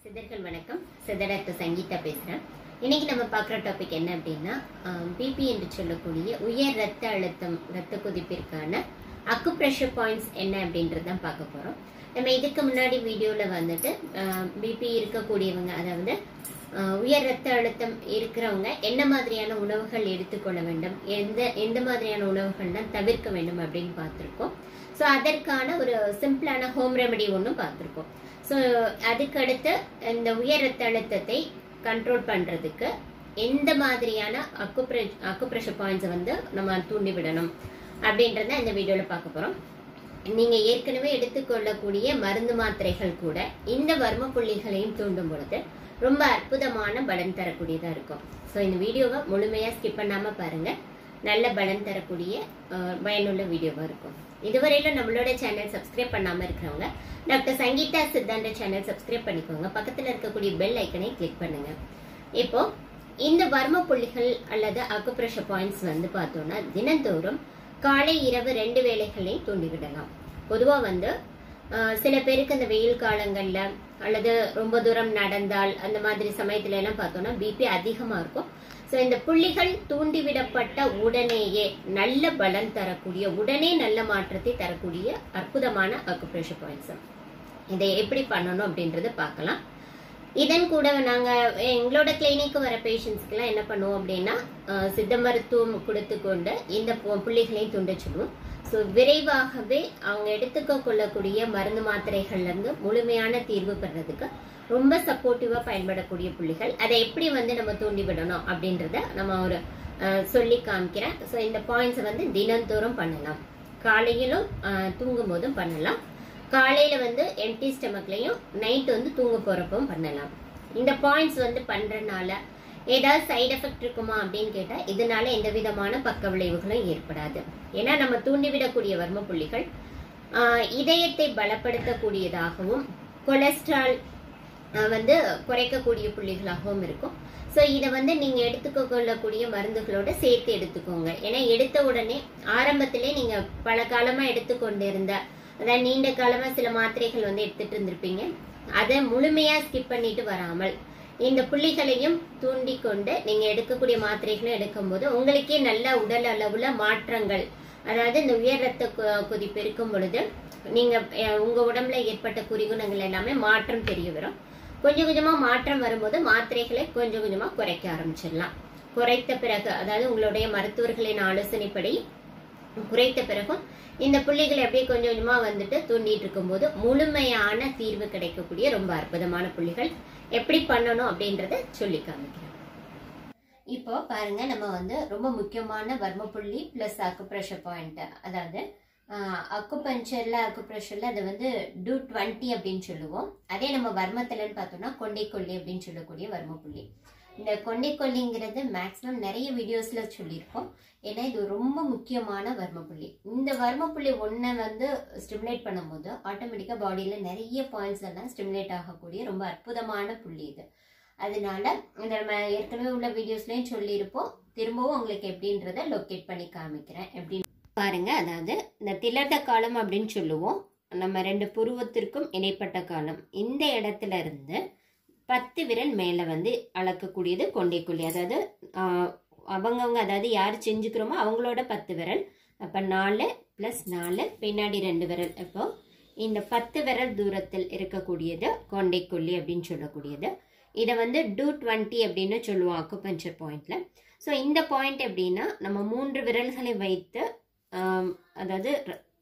சிதர்கள் வணக்கம் சிதர் டாக்டர் சங்கீதா பேசுகிறேன் இன்னைக்கு நம்ம பார்க்குற டாபிக் என்ன அப்படின்னா பிபி என்று சொல்லக்கூடிய உயர் ரத்த அழுத்தம் ரத்த கொதிப்பிற்கான அக்கு ப்ரெஷர் பாயிண்ட்ஸ் என்ன அப்படின்றது தான் பார்க்க போகிறோம் நம்ம இதுக்கு முன்னாடி வீடியோவில் வந்துட்டு பிபி இருக்கக்கூடியவங்க அதாவது ஆஹ், உயர் ரத்த அழுத்தம் இருக்கிறவங்க என்ன மாதிரியான உணவுகள் எடுத்துக்கொள்ள வேண்டும் எந்த எந்த மாதிரியான உணவுகள்லாம் தவிர்க்க வேண்டும் அப்படின்னு பார்த்துருக்கோம் ஸோ அதற்கான ஒரு சிம்பிளான ஹோம் ரெமெடி ஒன்றும் பார்த்துருக்கோம் ஸோ அதுக்கடுத்து இந்த உயர் ரத்த அழுத்தத்தை கண்ட்ரோல் பண்ணுறதுக்கு எந்த மாதிரியான அக்குப்ரெ அக்குப்ரெஷர் பாயிண்ட்ஸை வந்து நம்ம தூண்டி விடணும் அப்படின்றத இந்த வீடியோவில் பார்க்க போகிறோம் நீங்கள் ஏற்கனவே எடுத்துக்கொள்ளக்கூடிய மருந்து மாத்திரைகள் கூட இந்த வர்ம புள்ளிகளையும் தூண்டும் பொழுது ரொம்ப அற்புதமான பலன் தரக்கூடியதாக இருக்கும் ஸோ இந்த வீடியோவை முழுமையாக ஸ்கிப் பண்ணாமல் பாருங்கள் நல்ல பலன் தரக்கூடிய அஹ், பயனுள்ள வீடியோவாக இருக்கும் இதுவரையிலும் நம்மளோட சேனல் சப்ஸ்கிரைப் பண்ணாமல் இருக்கிறவங்க டாக்டர் சங்கீதா சித்தாந்த சேனல் சப்ஸ்கிரைப் பண்ணிக்கோங்க பக்கத்தில் இருக்கக்கூடிய பெல் ஐக்கனை கிளிக் பண்ணுங்க இப்போ இந்த வர்ம புள்ளிகள் அல்லது அக்குப்ரெஷர் பாயிண்ட்ஸ் வந்து பார்த்தோம்னா தினந்தோறும் காலை இரவு ரெண்டு வேளைகளையும் தூண்டிவிடலாம் பொதுவாக வந்து ஆஹ், சில பேருக்கு அந்த வெயில் காலங்கள்ல அல்லது ரொம்ப தூரம் நடந்தால் அந்த மாதிரி சமயத்துல எல்லாம் பார்த்தோம்னா பிபி அதிகமா இருக்கும் ஸோ இந்த புள்ளிகள் தூண்டிவிடப்பட்ட உடனேயே நல்ல பலன் தரக்கூடிய உடனே நல்ல மாற்றத்தை தரக்கூடிய அற்புதமான அக்குப்ரெஷர் பாயிண்ட்ஸ் இதை எப்படி பண்ணணும் அப்படின்றத பார்க்கலாம் இதன் கூட நாங்க எங்களோட கிளினிக்கு வர பேஷண்ட்ஸ்க்குலாம் என்ன பண்ணுவோம் அப்படின்னா அஹ், சித்த மருத்துவம் கொடுத்து கொண்டு இந்த பு- புள்ளிகளையும் துண்ட சொல்லுவோம் ஸோ விரைவாகவே அவங்க எடுத்துக்க கொள்ளக்கூடிய மருந்து மாத்திரைகள்ல இருந்து முழுமையான தீர்வு பெறதுக்கு ரொம்ப சப்போர்ட்டிவா பயன்படக்கூடிய புள்ளிகள் அதை எப்படி வந்து நம்ம தூண்டி விடணும் அப்படின்றத நம்ம ஒரு அஹ், சொல்லி காமிக்கிறேன் ஸோ இந்த பாயிண்ட்ஸ் வந்து தினந்தோறும் பண்ணலாம் காலையிலும் அஹ், தூங்கும் போதும் பண்ணலாம் காலையில வந்து எம்டி ஸ்டமக்லையும் நைட் வந்து தூங்க போறப்பவும் பண்ணலாம் இந்த பாயிண்ட்ஸ் வந்து பண்றதுனால ஏதாவது சைடு எஃபெக்ட் இருக்குமா அப்படின்னு கேட்டா இதனால எந்த விதமான பக்க விளைவுகளும் ஏற்படாது ஏன்னா நம்ம தூண்டிவிடக்கூடிய வர்ம புள்ளிகள் ஆஹ், இதயத்தை பலப்படுத்தக்கூடியதாகவும் கொலஸ்ட்ரால் ஆஹ், வந்து குறைக்கக்கூடிய புள்ளிகளாகவும் இருக்கும் ஸோ இதை வந்து நீங்க எடுத்துக்க கொள்ளக்கூடிய மருந்துகளோட சேர்த்து எடுத்துக்கோங்க ஏன்னா எடுத்த உடனே ஆரம்பத்திலே நீங்க பல காலமா எடுத்துக்கொண்டிருந்த அதாவது நீண்ட காலமா சில மாத்திரைகள் வந்து எடுத்துட்டு இருந்திருப்பீங்க அதை முழுமையா ஸ்கிப் பண்ணிட்டு வராமல் இந்த புள்ளிகளையும் தூண்டி கொண்டு நீங்க எடுக்கக்கூடிய மாத்திரைகளும் எடுக்கும்போது உங்களுக்கே நல்ல உடல் அளவுல மாற்றங்கள் அதாவது இந்த உயர் ரத்த கொ- கொதிப்பு இருக்கும் பொழுது நீங்க அஹ், உங்க உடம்புல ஏற்பட்ட குறிகுணங்கள் எல்லாமே மாற்றம் தெரிய வரும் கொஞ்சம் கொஞ்சமா மாற்றம் வரும்போது மாத்திரைகளை கொஞ்சம் கொஞ்சமா குறைக்க ஆரம்பிச்சிடலாம் குறைத்த பிறகு அதாவது உங்களுடைய மருத்துவர்களின் ஆலோசனைப்படி குறைத்த பிறகும் இந்த புள்ளிகளை அப்படியே கொஞ்சம் கொஞ்சமா வந்துட்டு தூண்டிட்டு இருக்கும்போது முழுமையான தீர்வு கிடைக்கக்கூடிய ரொம்ப அற்புதமான புள்ளிகள் எப்படி பண்ணணும் அப்படின்றத சொல்லி காமிக்கிறேன் இப்போ பாருங்க நம்ம வந்து ரொம்ப முக்கியமான வர்ம புள்ளி பிளஸ் அக்குப்ரெஷர் பாயிண்ட் அதாவது அக்குபஞ்சர்ல அக்குப்ரெஷர்ல அது வந்து டூ டுவெண்ட்டி அப்படின்னு சொல்லுவோம் அதே நம்ம வர்மத்திலன்னு பார்த்தோம்னா கொண்டை கொல்லி அப்படின்னு சொல்லக்கூடிய வர்ம புள்ளி இந்த கொண்டை கொல்லிங்கிறது மேக்ஸிமம் நிறைய வீடியோஸ்ல சொல்லியிருக்கோம் ஏன்னா இது ரொம்ப முக்கியமான வர்ம புள்ளி இந்த வர்ம புள்ளி ஒன்றை வந்து ஸ்டிமுலேட் பண்ணும்போது ஆட்டோமேட்டிக்காக பாடியில் நிறைய பாயிண்ட்ஸ் எல்லாம் ஸ்டிமுலேட் ஆகக்கூடிய ரொம்ப அற்புதமான புள்ளி இது அதனால இந்த நம்ம ஏற்கனவே உள்ள வீடியோஸ்லயும் சொல்லியிருப்போம் திரும்பவும் உங்களுக்கு எப்படின்றத லொக்கேட் பண்ணி காமிக்கிறேன் எப்படி பாருங்க அதாவது இந்த திலர்த காலம் அப்படின்னு சொல்லுவோம் நம்ம ரெண்டு புருவத்திற்கும் இடைப்பட்ட காலம் இந்த இடத்துல இருந்து பத்து விரல் மேலே வந்து அளக்கக்கூடியது கொண்டைக்குள்ளி அதாவது ஆஹ், அவங்கவங்க அதாவது யார் செஞ்சுக்கிறோமோ அவங்களோட பத்து விரல் அப்போ நாலு ப்ளஸ் நாலு பின்னாடி ரெண்டு விரல் இப்போ இந்த பத்து விரல் தூரத்தில் இருக்கக்கூடியது கொண்டைக்குள்ளி அப்படின்னு சொல்லக்கூடியது இதை வந்து டூ டுவெண்ட்டி அப்படின்னு சொல்லுவோம் அக்குபஞ்சர் பாயிண்ட்ல ஸோ இந்த பாயிண்ட் எப்படின்னா நம்ம மூன்று விரல்களை வைத்து ஆம், அதாவது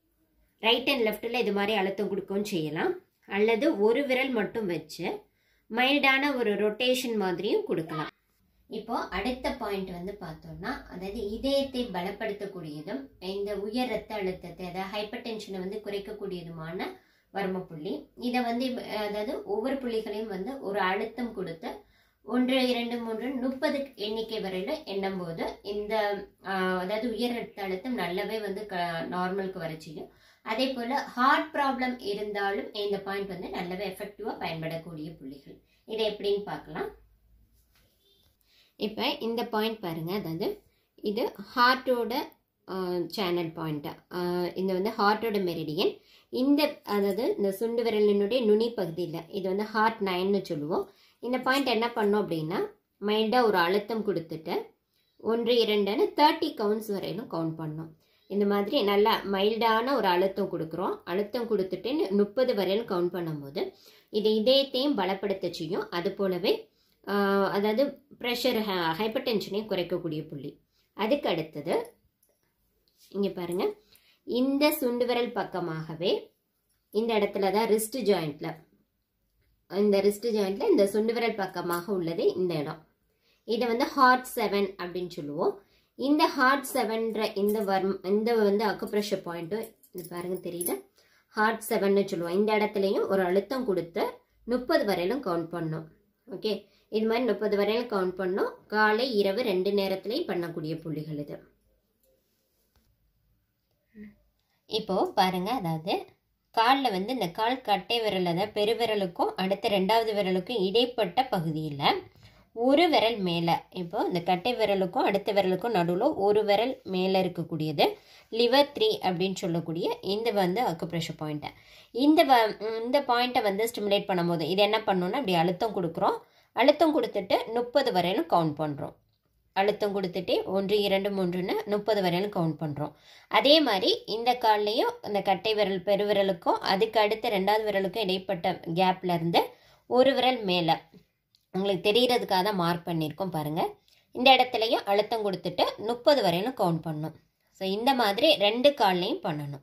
ரைட் அண்ட் லெஃப்டில் இது மாதிரி அழுத்தம் கொடுக்கவும் செய்யலாம் அல்லது ஒரு விரல் மட்டும் வச்சு மைல்டான ஒரு ரொட்டேஷன் மாதிரியும் கொடுக்கலாம் இப்போ அடுத்த பாயிண்ட் வந்து பார்த்தோம்னா அதாவது இதயத்தை பலப்படுத்தக்கூடியதும் இந்த உயர் ரத்த அழுத்தத்தை அதாவது ஹைப்பர் டென்ஷனை வந்து குறைக்கக்கூடியதுமான வர்ம புள்ளி இதை வந்து இப்ப, அதாவது ஒவ்வொரு புள்ளிகளையும் வந்து ஒரு அழுத்தம் கொடுத்து ஒன்று இரண்டு மூன்று முப்பது எண்ணிக்கை வரையில எண்ணும் போது இந்த ஆஹ், அதாவது உயர் ரத்த அழுத்தம் நல்லாவே வந்து நார்மலுக்கு வர செய்யும் அதே போல ஹார்ட் ப்ராப்ளம் இருந்தாலும் இந்த பாயிண்ட் வந்து நல்லாவே எஃபெக்டிவா பயன்படக்கூடிய புள்ளிகள் இதை எப்படின்னு பார்க்கலாம் இப்போ இந்த பாயிண்ட் பாருங்க அதாவது இது ஹார்ட்டோட சேனல் பாயிண்ட் இது வந்து ஹார்ட்டோட மெரிடியன் இந்த அதாவது இந்த சுண்டு விரலினுடைய நுனி பகுதியில் இது வந்து ஹார்ட் நைன்னு சொல்லுவோம் இந்த பாயிண்ட் என்ன பண்ணோம் அப்படின்னா மைல்டாக ஒரு அழுத்தம் கொடுத்துட்டு ஒன்று இரண்டுன்னு தேர்ட்டி கவுண்ட்ஸ் வரையிலும் கவுண்ட் பண்ணோம் இந்த மாதிரி நல்லா மைல்டான ஒரு அழுத்தம் கொடுக்குறோம் அழுத்தம் கொடுத்துட்டு முப்பது வரையிலும் கவுண்ட் பண்ணும்போது இது இதயத்தையும் பலப்படுத்த செய்யும் அது போலவே ஆஹ், அதாவது ப்ரெஷர் ஹைப்பர் டென்ஷனையும் குறைக்கக்கூடிய புள்ளி அதுக்கு அடுத்தது இங்கே பாருங்க இந்த சுண்டு விரல் பக்கமாகவே இந்த இடத்துல தான் ரிஸ்ட் ஜாயிண்ட்ல இந்த ரிஸ்ட் ஜாயிண்ட்ல இந்த சுண்டு விரல் பக்கமாக உள்ளது இந்த இடம் இதை வந்து ஹார்ட் செவன் அப்படின்னு சொல்லுவோம் இந்த ஹார்ட் செவன்ற இந்த வர்ம் இந்த வந்து அக்குப்ரெஷர் பாயிண்ட்டும் இது பாருங்க தெரியுது ஹார்ட் செவன்னு சொல்லுவோம் இந்த இடத்துலையும் ஒரு அழுத்தம் கொடுத்து முப்பது வரையிலும் கவுண்ட் பண்ணோம் ஓகே இது மாதிரி முப்பது வரையிலும் கவுண்ட் பண்ணோம் காலை இரவு ரெண்டு நேரத்துலையும் பண்ணக்கூடிய புள்ளிகள் இது இப்போ பாருங்க அதாவது காலில் வந்து இந்த கால் கட்டை விரல் அதாவது பெருவிரலுக்கும் அடுத்த ரெண்டாவது விரலுக்கும் இடைப்பட்ட பகுதியில் ஒரு விரல் மேலே இப்போ இந்த கட்டை விரலுக்கும் அடுத்த விரலுக்கும் நடுவில் ஒரு விரல் மேலே இருக்கக்கூடியது லிவர் த்ரீ அப்படின்னு சொல்லக்கூடிய இந்த வந்து அக்குப்ரெஷர் பாயிண்ட்டை இந்த வ இந்த பாயிண்ட்டை வந்து ஸ்டிமுலேட் பண்ணும்போது இது என்ன பண்ணணும்னா இப்படி அழுத்தம் கொடுக்குறோம் அழுத்தம் கொடுத்துட்டு முப்பது வரையிலும் கவுண்ட் பண்ணுறோம் அழுத்தம் கொடுத்துட்டு ஒன்று இரண்டு மூன்றுன்னு முப்பது வரையிலும் கவுண்ட் பண்ணுறோம் அதே மாதிரி இந்த கால்லையும் இந்த கட்டை விரல் பெருவிரலுக்கும் அதுக்கு அடுத்த ரெண்டாவது விரலுக்கும் இடைப்பட்ட கேப்ல இருந்து ஒரு விரல் மேலே உங்களுக்கு தெரியறதுக்காக தான் மார்க் பண்ணியிருக்கோம் பாருங்கள் இந்த இடத்துலையும் அழுத்தம் கொடுத்துட்டு முப்பது வரையிலும் கவுண்ட் பண்ணணும் ஸோ இந்த மாதிரி ரெண்டு கால்லையும் பண்ணணும்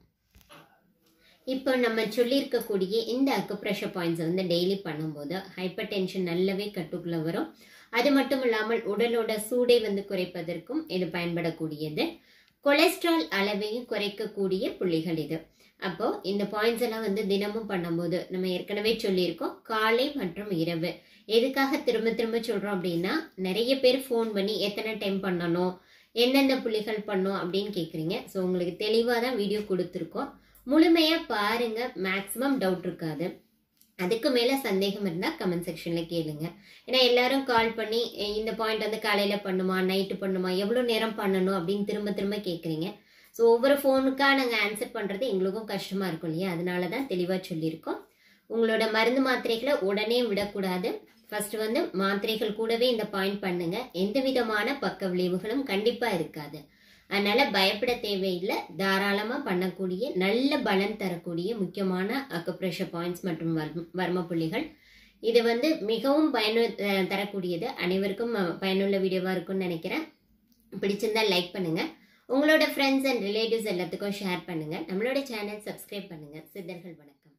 இப்போ நம்ம சொல்லியிருக்கக்கூடிய இந்த அக்குப்ரெஷர் பாயிண்ட்ஸை வந்து டெய்லி பண்ணும்போது ஹைப்பர் டென்ஷன் நல்லாவே கட்டுக்குள்ளே வரும் அது மட்டும் இல்லாமல் உடலோட சூடை வந்து குறைப்பதற்கும் இது பயன்படக்கூடியது கொலஸ்ட்ரால் அளவையும் குறைக்கக்கூடிய புள்ளிகள் இது அப்போ இந்த பாயிண்ட்ஸ் எல்லாம் வந்து தினமும் பண்ணும்போது நம்ம ஏற்கனவே சொல்லியிருக்கோம் காலை மற்றும் இரவு எதுக்காக திரும்ப திரும்ப சொல்றோம் அப்படின்னா நிறைய பேர் ஃபோன் பண்ணி எத்தனை டைம் பண்ணணும் எந்தெந்த புள்ளிகள் பண்ணோம் அப்படின்னு கேட்குறீங்க ஸோ உங்களுக்கு தெளிவாக தான் வீடியோ கொடுத்துருக்கோம் முழுமையாக பாருங்க மேக்ஸிமம் டவுட் இருக்காது அதுக்கு மேலே சந்தேகம் இருந்தால் கமெண்ட் செக்ஷனில் கேளுங்க ஏன்னா எல்லாரும் கால் பண்ணி "எ, இந்த பாயிண்ட் வந்து காலையில் பண்ணுமா நைட்டு பண்ணுமா எவ்வளோ நேரம் பண்ணணும் அப்படின்னு திரும்ப திரும்ப கேட்குறீங்க ஸோ ஒவ்வொரு ஃபோனுக்காக நாங்கள் ஆன்சர் பண்ணுறது எங்களுக்கும் கஷ்டமாக இருக்கும் இல்லையா அதனால தான் தெளிவாக சொல்லியிருக்கோம் உங்களோட மருந்து மாத்திரைகளை உடனே விடக்கூடாது ஃபர்ஸ்ட் வந்து மாத்திரைகள் கூடவே இந்த பாயிண்ட் பண்ணுங்க எந்த விதமான பக்க விளைவுகளும் கண்டிப்பாக இருக்காது அதனால பயப்பட தேவையில்லை தாராளமாக பண்ணக்கூடிய நல்ல பலன் தரக்கூடிய முக்கியமான அக்குப்ரெஷர் பாயிண்ட்ஸ் மற்றும் வர்ம வர்ம புள்ளிகள் இது வந்து மிகவும் பயனு அஹ் தரக்கூடியது அனைவருக்கும் அஹ், பயனுள்ள வீடியோவாக இருக்கும்னு நினைக்கிறேன் பிடிச்சிருந்தா லைக் பண்ணுங்க உங்களோட ஃப்ரெண்ட்ஸ் அண்ட் ரிலேட்டிவ்ஸ் எல்லாத்துக்கும் ஷேர் பண்ணுங்க நம்மளோட சேனல் சப்ஸ்கிரைப் பண்ணுங்க சித்தர்கள் வணக்கம்